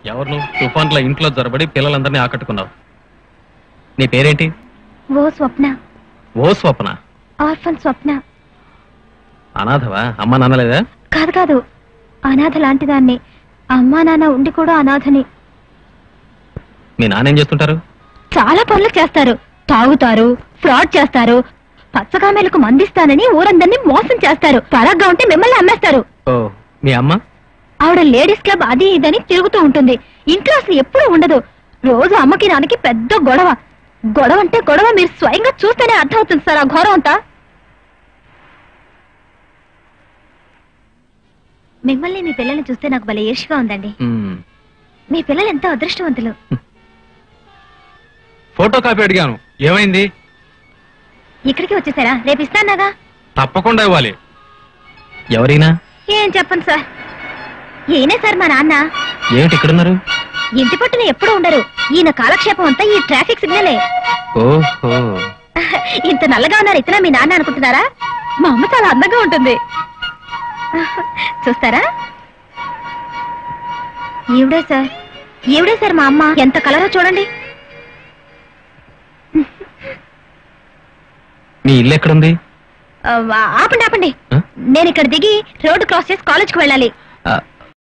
ఎవరు నువ్వు తుఫాన్లో ఇంట్లో జొరబడి పిల్లలందరినీ ఆకట్టుకున్నావు నీ పేరేంటి ఓ స్వప్న ఓ స్వప్న ఆర్ఫన్ స్వప్న అనాథవా అమ్మ నాన్నలేదా కాదు కాదు అనాథ లాంటి దాన్ని అమ్మా నాన్న ఉండి కూడా అనాథని మీ నాన్న ఏం చేస్తుంటారు చాలా పనులు చేస్తారు తాగుతారు ఫ్రాడ్ చేస్తారు పచ్చకామెలకు మందిస్తానని ఊరందరినీ మోసం చేస్తారు పరాగ్గా ఉంటే మిమ్మల్ని అమ్మేస్తారు ఓ మీ అమ్మ ఆవిడ లేడీస్ క్లబ్ అది ఇదని తిరుగుతూ ఉంటుంది ఇంట్లో అసలు ఎప్పుడూ ఉండదు రోజు అమ్మకి నాన్నకి పెద్ద గొడవ గొడవ అంటే గొడవ మీరు స్వయంగా చూస్తేనే అర్థమవుతుంది సార్ ఆ ఘోరం అంతా మిమ్మల్ని మీ పిల్లల్ని చూస్తే నాకు భలే ఈర్షిగా ఉందండి మ్మ్. మీ పిల్లలు ఎంతో అదృష్టవంతులు ఫోటో కాపీ అడిగాను ఏమైంది ఇక్కడికి వచ్చేసారా రేపు ఇస్తానాగా తప్పకుండా ఇవ్వాలి ఎవరైనా ఏం చెప్పను సార్ ఈయనే సార్ మా నాన్న ఏమిటి ఇక్కడున్నారు ఇంటి పట్టున ఎప్పుడూ ఉండరు ఈయన కాలక్షేపం అంతా ఈ ట్రాఫిక్ సిగ్నలే ఓహో ఇంత నల్లగా ఉన్నారు ఇతన మీ నాన్న అనుకుంటున్నారా మా అమ్మ చాలా అందంగా ఉంటుంది చూస్తారా ఈవిడే సార్ ఈవిడే సార్ మా అమ్మ ఎంత కలరో చూడండి మీ ఇల్లు ఎక్కడుంది ఆ, ఆపండి ఆపండి ఆ? నేను ఇక్కడ దిగి రోడ్డు క్రాస్ చేసి కాలేజ్కి వెళ్ళాలి